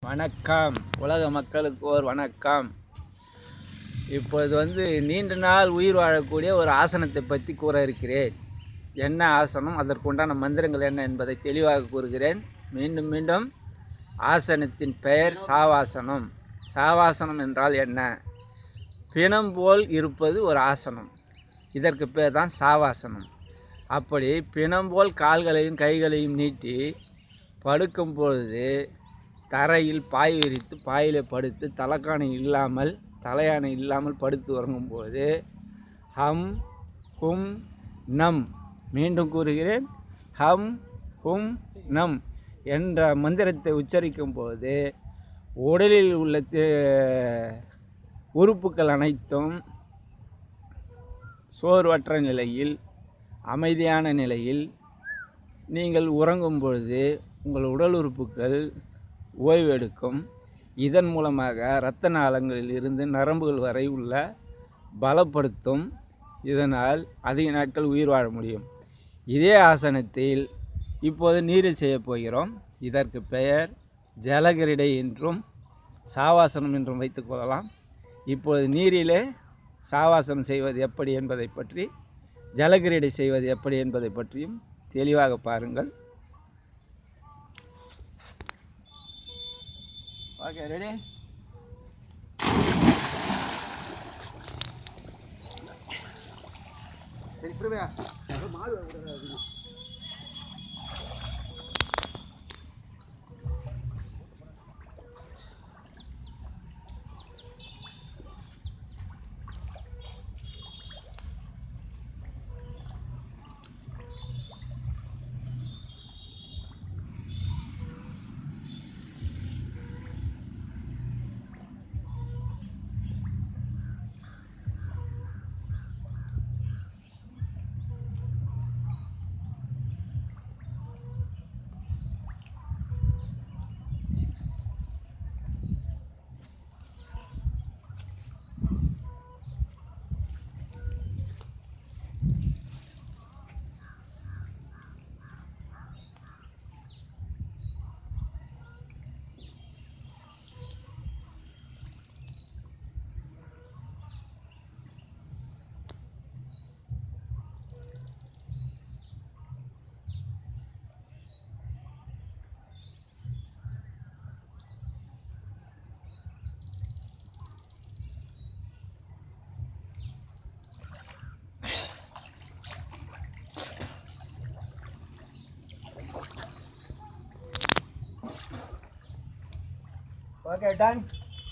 வணக்கம் உலக மக்களுக்கு ஒரு வணக்கம் இப்போது வந்து நீண்ட நாள் உயிர் வாழக்கூடிய ஒரு ஆசனத்தை பற்றி கூற இருக்கிறேன் என்ன ஆசனம் அதற்குண்டான மந்திரங்கள் என்ன என்பதை தெளிவாக கூறுகிறேன் மீண்டும் மீண்டும் ஆசனத்தின் பெயர் சாவாசனம் சாவாசனம் என்றால் என்ன பிணம் போல் இருப்பது ஒரு ஆசனம் இதற்கு பேர் தான் சாவாசனம் அப்படி பிணம் போல் கால்களையும் கைகளையும் நீட்டி படுக்கும் பொழுது தரையில் பாய் விரித்து பாயில படுத்து தலைக்காணி இல்லாமல் தலையாணை இல்லாமல் படுத்து உறங்கும்போது ஹம் ஹும் நம் மீண்டும் கூறுகிறேன் ஹம் ஹும் நம் என்ற மந்திரத்தை உச்சரிக்கும் போது உடலில் உள்ள தே- உறுப்புகள் அனைத்தும் சோர்வற்ற நிலையில் அமைதியான நிலையில் நீங்கள் உறங்கும் பொழுது உங்கள் உடல் உறுப்புகள் ஓய்வெடுக்கும் இதன் மூலமாக இரத்த நாளங்களில் இருந்து நரம்புகள் வரை உள்ள பலப்படுத்தும் இதனால் அதிக நாட்கள் உயிர் வாழ முடியும் இதே ஆசனத்தில் இப்போது நீரில் செய்யப் போகிறோம் இதற்கு பெயர் ஜலகிரிடை என்றும் சாவாசனம் என்றும் வைத்துக்கொள்ளலாம் இப்போது நீரிலே சாவாசனம் செய்வது எப்படி என்பதை பற்றி ஜலகிரீடை செய்வது எப்படி என்பதை பற்றியும் தெளிவாக பாருங்கள் ஓகே ரெடி ஓகே டன்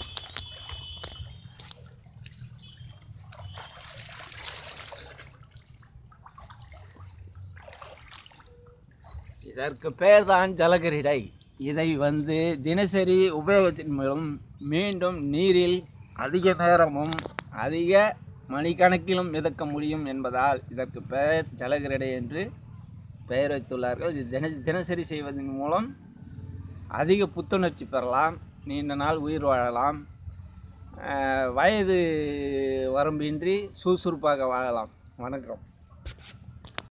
இதற்கு பெயர் தான் ஜலகிரிடை இதை வந்து தினசரி உபயோகத்தின் மூலம் மீண்டும் நீரில் அதிக நேரமும் அதிக மணிக்கணக்கிலும் மிதக்க முடியும் என்பதால் இதற்கு பெயர் ஜலகிரிடை என்று பெயர் வைத்துள்ளார்கள் இது தின தினசரி செய்வதன் மூலம் அதிக புத்துணர்ச்சி பெறலாம் நீண்ட நாள் உயிர் வாழலாம் அஹ் வயது வரம்பின்றி சுறுசுறுப்பாக வாழலாம் வணக்கம்